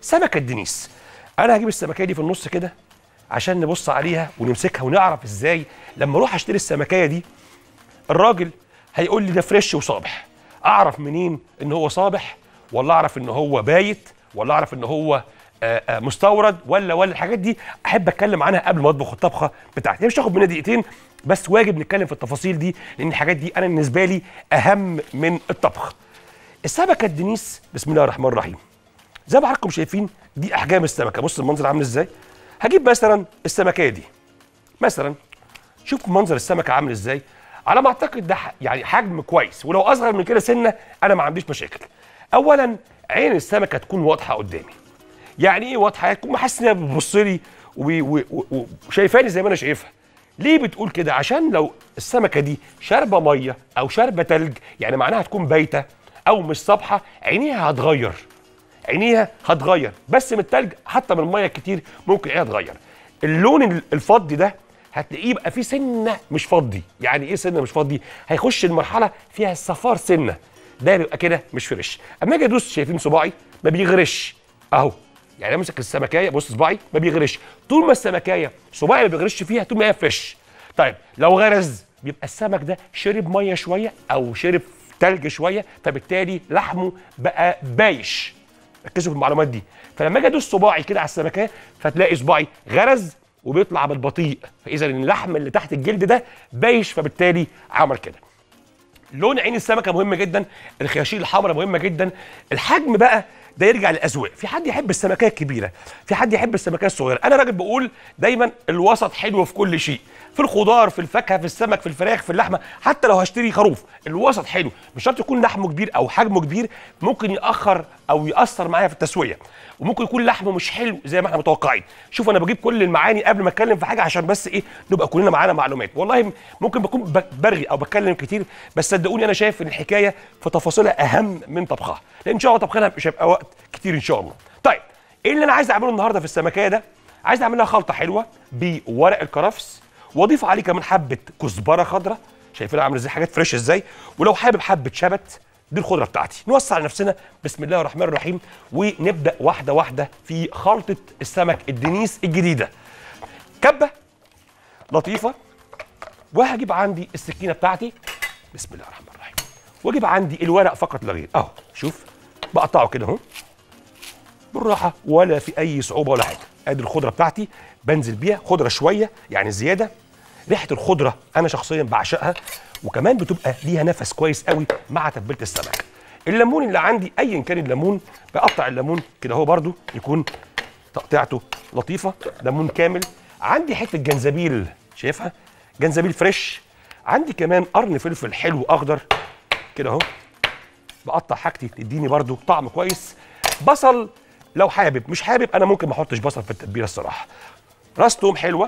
سمكه الدنيس انا هجيب السمكيه دي في النص كده عشان نبص عليها ونمسكها ونعرف ازاي لما اروح اشتري السمكيه دي الراجل هيقول لي ده فريش وصابح اعرف منين ان هو صابح ولا اعرف ان هو بايت ولا اعرف ان هو آه، آه، مستورد ولا ولا الحاجات دي احب اتكلم عنها قبل ما اطبخ الطبخه بتاعتي هي مش هتاخد مننا دقيقتين بس واجب نتكلم في التفاصيل دي لان الحاجات دي انا بالنسبه لي اهم من الطبخ السمكه الدنيس بسم الله الرحمن الرحيم زي ما حضراتكم شايفين دي احجام السمكه بص المنظر عامل ازاي هجيب مثلا السمكيه دي مثلا شوف منظر السمكه عامل ازاي على ما اعتقد ده ح- يعني حجم كويس ولو اصغر من كده سنه انا ما عنديش مشاكل اولا عين السمكه تكون واضحه قدامي يعني ايه واضحه يعني تكون محس انها بتبص لي و- و- و- وشايفاني زي ما انا شايفها ليه بتقول كده عشان لو السمكه دي شاربه ميه او شاربه تلج يعني معناها تكون بايته او مش صابحه عينيها هتغير عينيها هتغير بس من التلج حتى من الميه الكتير ممكن عينيها تغير اللون ال- الفضي ده هتلاقيه يبقى فيه سنه مش فضي يعني ايه سنه مش فضي هيخش المرحله فيها الصفار سنه ده بيبقى كده مش فريش اما اجي ادوس شايفين صباعي ما بيغرش اهو يعني امسك السمكايه بص صباعي ما بيغرش طول ما السمكايه صباعي ما بيغرش فيها طول ما هي فريش طيب لو غرز بيبقى السمك ده شرب ميه شويه او شرب تلج شويه فبالتالي لحمه بقى بايش ركزوا في المعلومات دي فلما اجي ادوس صباعي كده على السمكه فتلاقي صباعي غرز وبيطلع بالبطيء فاذا اللحم اللي تحت الجلد ده بايش فبالتالي عمل كده لون عين السمكه مهم جدا الخياشيم الحمراء مهمه جدا الحجم بقى ده يرجع للاذواق في حد يحب السمكيه الكبيره في حد يحب السمكيه الصغيره انا راجل بقول دايما الوسط حلو في كل شيء في الخضار في الفاكهه في السمك في الفراخ في اللحمه حتى لو هشتري خروف الوسط حلو مش شرط يكون لحمه كبير او حجمه كبير ممكن ياخر او ياثر معايا في التسويه وممكن يكون لحمه مش حلو زي ما احنا متوقعين شوف انا بجيب كل المعاني قبل ما اتكلم في حاجه عشان بس ايه نبقى كلنا معانا معلومات والله ممكن بكون ب- برغي او بتكلم كتير بس صدقوني انا شايف ان الحكايه في تفاصيلها اهم من طبخها لان ان شاء الله طبخنا مش هيبقى وقت كتير ان شاء الله طيب ايه اللي انا عايز اعمله النهارده في السمكيه ده عايز اعمل لها خلطه حلوه بورق الكرفس واضيف عليه كمان حبه كزبره خضراء شايفينها عامله ازاي حاجات فريش ازاي ولو حابب حبه شبت دي الخضره بتاعتي نوسع لنفسنا بسم الله الرحمن الرحيم ونبدا واحده واحده في خلطه السمك الدنيس الجديده كبه لطيفه وهجيب عندي السكينه بتاعتي بسم الله الرحمن الرحيم واجيب عندي الورق فقط لا غير اهو شوف بقطعه كده اهو بالراحه ولا في اي صعوبه ولا حاجه ادي الخضره بتاعتي بنزل بيها خضره شويه يعني زياده ريحه الخضره انا شخصيا بعشقها وكمان بتبقى ليها نفس كويس قوي مع تتبيله السمك الليمون اللي عندي ايا كان الليمون بقطع الليمون كده اهو برده يكون تقطيعته لطيفه ليمون كامل عندي حته جنزبيل شايفها جنزبيل فريش عندي كمان قرن فلفل حلو اخضر كده اهو بقطع حاجتي تديني برده طعم كويس بصل لو حابب مش حابب انا ممكن ما احطش بصل في التتبيله الصراحه راس توم حلوه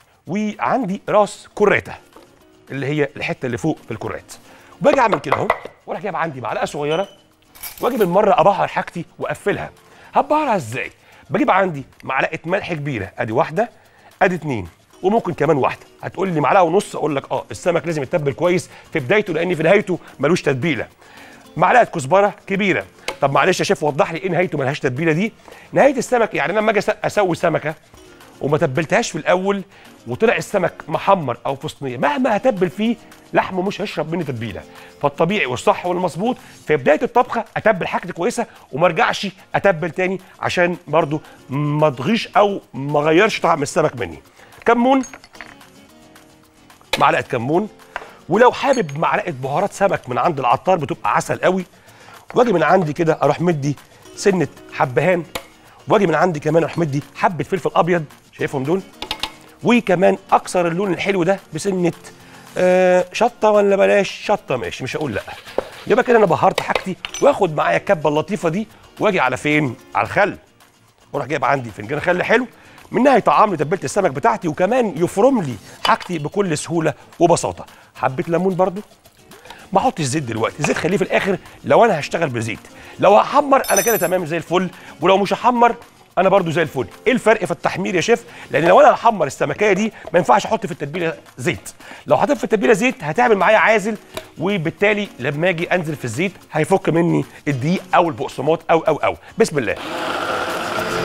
وعندي راس كريته اللي هي الحته اللي فوق في الكرات وباجي اعمل كده اهو واروح جايب عندي معلقه صغيره واجي بالمره ابهر حاجتي واقفلها هبهرها ازاي بجيب عندي معلقه ملح كبيره ادي واحده ادي اتنين وممكن كمان واحده هتقول لي معلقه ونص اقول لك اه السمك لازم يتبل كويس في بدايته لان في نهايته ملوش تتبيله معلقه كزبره كبيره طب معلش يا شيف وضح لي ايه نهايته ملهاش تتبيله دي نهايه السمك يعني انا لما اجي أس- اسوي سمكه وما تبلتهاش في الاول وطلع السمك محمر او في صينيه مهما هتبل فيه لحمه مش هيشرب مني تتبيله فالطبيعي والصح والمظبوط في بدايه الطبخه اتبل حاجتي كويسه وما ارجعش اتبل تاني عشان برضو ما اضغيش او ما اغيرش طعم السمك مني كمون معلقه كمون ولو حابب معلقه بهارات سمك من عند العطار بتبقى عسل قوي واجي من عندي كده اروح مدي سنه حبهان واجي من عندي كمان اروح مدي حبه فلفل ابيض شايفهم دول وكمان اكسر اللون الحلو ده بسنه آه شطه ولا بلاش شطه ماشي مش هقول لا يبقى كده انا بهرت حاجتي واخد معايا الكبه اللطيفه دي واجي على فين على الخل واروح جايب عندي فنجان خل حلو منها يطعم لي تتبيله السمك بتاعتي وكمان يفرم لي حاجتي بكل سهوله وبساطه حبه ليمون برضو ما احطش زيت دلوقتي الزيت خليه في الاخر لو انا هشتغل بزيت لو هحمر انا كده تمام زي الفل ولو مش هحمر انا برضو زي الفل ايه الفرق في التحمير يا شيف لان لو انا هحمر السمكيه دي ما ينفعش احط في التتبيله زيت لو حطيت في التتبيله زيت هتعمل معايا عازل وبالتالي لما اجي انزل في الزيت هيفك مني الدقيق او البقسماط او او او بسم الله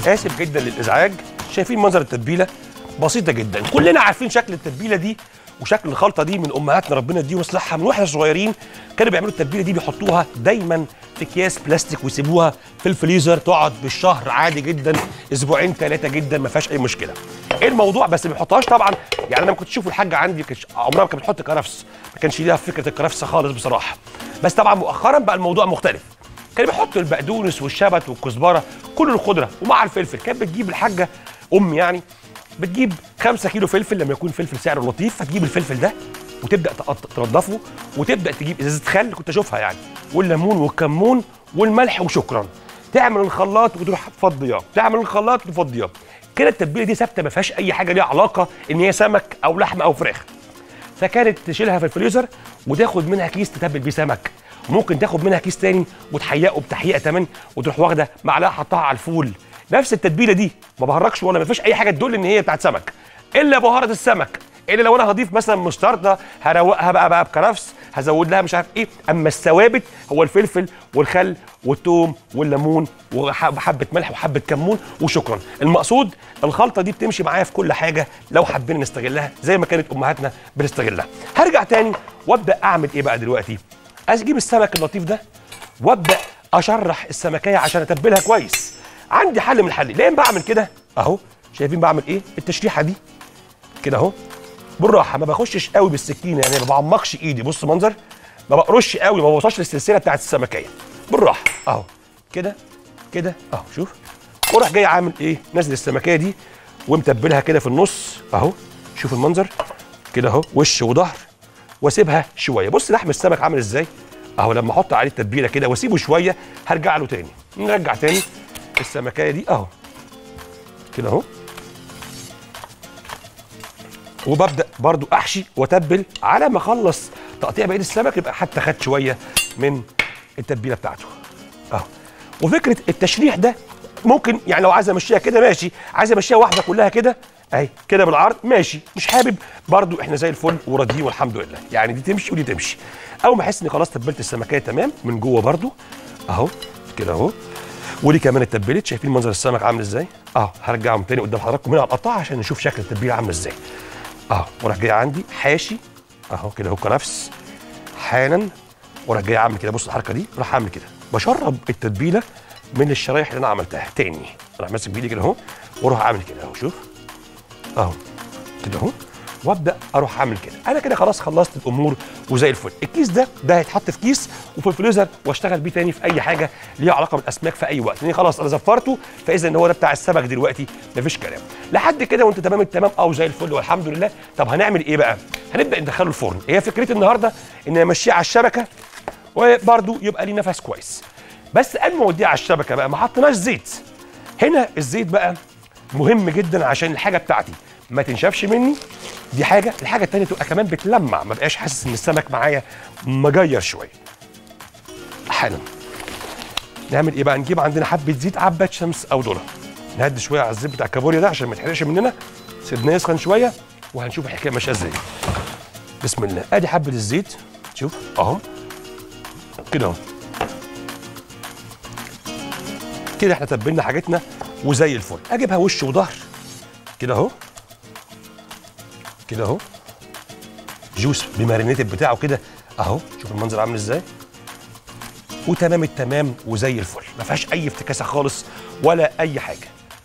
اسف جدا للازعاج شايفين منظر التتبيله بسيطه جدا كلنا عارفين شكل التتبيله دي وشكل الخلطه دي من امهاتنا ربنا يديهم يصلحها من واحنا صغيرين كانوا بيعملوا التتبيله دي بيحطوها دايما في اكياس بلاستيك ويسيبوها في الفريزر تقعد بالشهر عادي جدا اسبوعين ثلاثه جدا ما فيهاش اي مشكله ايه الموضوع بس ما بيحطهاش طبعا يعني انا كنت اشوف الحاجه عندي كانش عمرها ما كانت بتحط كرفس ما كانش ليها فكره الكرفس خالص بصراحه بس طبعا مؤخرا بقى الموضوع مختلف كانوا بيحطوا البقدونس والشبت والكزبره كل الخضره ومع الفلفل كانت بتجيب الحاجه ام يعني بتجيب 5 كيلو فلفل لما يكون فلفل سعره لطيف فتجيب الفلفل ده وتبدا تقط- تنضفه وتبدا تجيب ازازه خل كنت اشوفها يعني والليمون والكمون والملح وشكرا تعمل الخلاط وتروح تفضيها تعمل الخلاط وتفضيها كده التتبيله دي ثابته ما فيهاش اي حاجه ليها علاقه ان هي سمك او لحمه او فراخ فكانت تشيلها في الفريزر وتاخد منها كيس تتبل بيه سمك ممكن تاخد منها كيس تاني وتحيقه بتحييقه تمام وتروح واخده معلقه حطها على الفول نفس التتبيله دي ما بهرجش ولا ما فيش اي حاجه تدل ان هي بتاعت سمك الا بهاره السمك الا لو انا هضيف مثلا مستردة هروقها بقى بقى بكرفس هزود لها مش عارف ايه اما الثوابت هو الفلفل والخل والثوم والليمون وحبه ملح وحبه كمون وشكرا المقصود الخلطه دي بتمشي معايا في كل حاجه لو حبينا نستغلها زي ما كانت امهاتنا بتستغلها هرجع تاني وابدا اعمل ايه بقى دلوقتي اجيب السمك اللطيف ده وابدا اشرح السمكيه عشان اتبلها كويس عندي حل من الحل ليه بعمل كده اهو شايفين بعمل ايه التشريحه دي كده اهو بالراحه ما بخشش قوي بالسكينه يعني ما بعمقش ايدي بص منظر ما بقرش قوي ما بوصلش للسلسله بتاعت السمكيه بالراحه اهو كده كده اهو شوف وراح جاي عامل ايه نازل السمكيه دي ومتبلها كده في النص اهو شوف المنظر كده اهو وش وظهر واسيبها شويه بص لحم السمك عامل ازاي اهو لما احط عليه التتبيله كده واسيبه شويه هرجع له تاني نرجع تاني السمكيه دي اهو كده اهو وببدا برضو احشي واتبل على ما اخلص تقطيع بقيه السمك يبقى حتى خد شويه من التتبيله بتاعته اهو وفكره التشريح ده ممكن يعني لو عايز امشيها كده ماشي عايز امشيها واحده كلها كده اهي كده بالعرض ماشي مش حابب برضو احنا زي الفل وراضيين والحمد لله يعني دي تمشي ودي تمشي اول ما احس اني خلاص تبلت السمكيه تمام من جوه برضو اهو كده اهو ودي كمان اتبلت شايفين منظر السمك عامل ازاي اهو هرجعهم تاني قدام حضراتكم هنا على القطاع عشان نشوف شكل التتبيله عامله ازاي اهو وراح جاي عندي حاشي اهو كده اهو كنفس حالا وراح جاي عامل كده بص الحركه دي راح اعمل كده بشرب التتبيله من الشرايح اللي انا عملتها تاني راح ماسك بايدي كده اهو واروح عامل كده اهو شوف اهو كده اهو وابدا اروح اعمل كده انا كده خلاص خلصت الامور وزي الفل الكيس ده ده هيتحط في كيس وفي الفريزر واشتغل بيه تاني في اي حاجه ليها علاقه بالاسماك في اي وقت لان خلاص انا زفرته فاذا ان هو ده بتاع السمك دلوقتي مفيش كلام لحد كده وانت تمام التمام او زي الفل والحمد لله طب هنعمل ايه بقى هنبدا ندخله الفرن هي فكرتي النهارده ان امشيه على الشبكه وبرده يبقى ليه نفس كويس بس قبل ما اوديه على الشبكه بقى ما حطيناش زيت هنا الزيت بقى مهم جدا عشان الحاجه بتاعتي ما تنشفش مني دي حاجه الحاجه الثانيه تبقى كمان بتلمع ما بقاش حاسس ان السمك معايا مجير شويه حالا نعمل ايه بقى نجيب عندنا حبه زيت عباد شمس او ذره نهدي شويه على الزيت بتاع الكابوريا ده عشان ما يتحرقش مننا سيبناه يسخن شويه وهنشوف الحكايه ماشيه ازاي بسم الله ادي حبه الزيت شوف اهو كده اهو كده احنا تبلنا حاجتنا وزي الفل اجيبها وش وظهر كده اهو كده اهو جوس بمارينيتد بتاعه كده اهو شوف المنظر عامل ازاي وتمام التمام وزي الفل ما فيهاش اي افتكاسه خالص ولا اي حاجه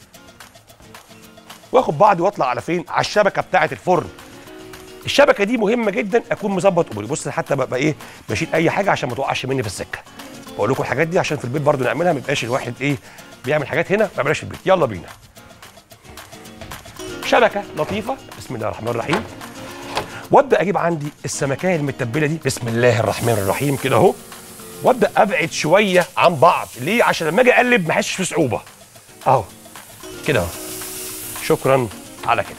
واخد بعضي واطلع على فين على الشبكه بتاعه الفرن الشبكه دي مهمه جدا اكون مظبط اموري بص حتى ببقى ايه بشيل اي حاجه عشان ما توقعش مني في السكه بقول لكم الحاجات دي عشان في البيت برضو نعملها ما يبقاش الواحد ايه بيعمل حاجات هنا ما يعملهاش في البيت يلا بينا شبكه لطيفه بسم الله الرحمن الرحيم وابدا اجيب عندي السمكيه المتبله دي بسم الله الرحمن الرحيم كده اهو وابدا ابعد شويه عن بعض ليه عشان لما اجي اقلب ما احسش في صعوبه اهو كده اهو شكرا على كده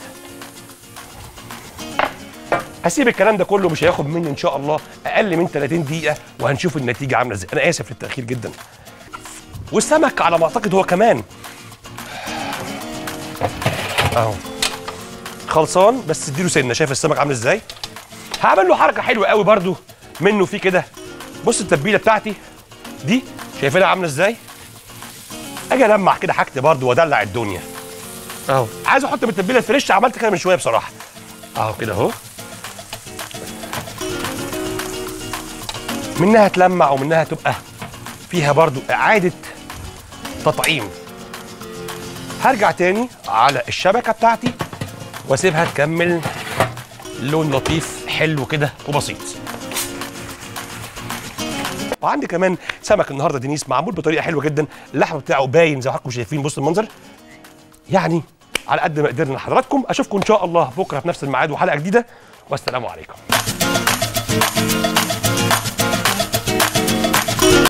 هسيب الكلام ده كله مش هياخد مني ان شاء الله اقل من 30 دقيقه وهنشوف النتيجه عامله ازاي انا اسف للتاخير جدا والسمك على ما اعتقد هو كمان اهو خلصان بس اديله سنه شايف السمك عامل ازاي هعمل له حركه حلوه قوي برده منه فيه كده بص التتبيله بتاعتي دي شايفينها عامله ازاي اجي المع كده حاجتي برضه وادلع الدنيا اهو عايز احط بالتتبيله الفريش عملت كده من شويه بصراحه اهو كده اهو منها تلمع ومنها تبقى فيها برضو اعاده تطعيم هرجع تاني على الشبكه بتاعتي واسيبها تكمل لون لطيف حلو كده وبسيط وعندي كمان سمك النهارده دينيس معمول بطريقه حلوه جدا اللحم بتاعه باين زي ما حضراتكم شايفين بص المنظر يعني على قد ما قدرنا لحضراتكم اشوفكم ان شاء الله بكره في نفس الميعاد وحلقه جديده والسلام عليكم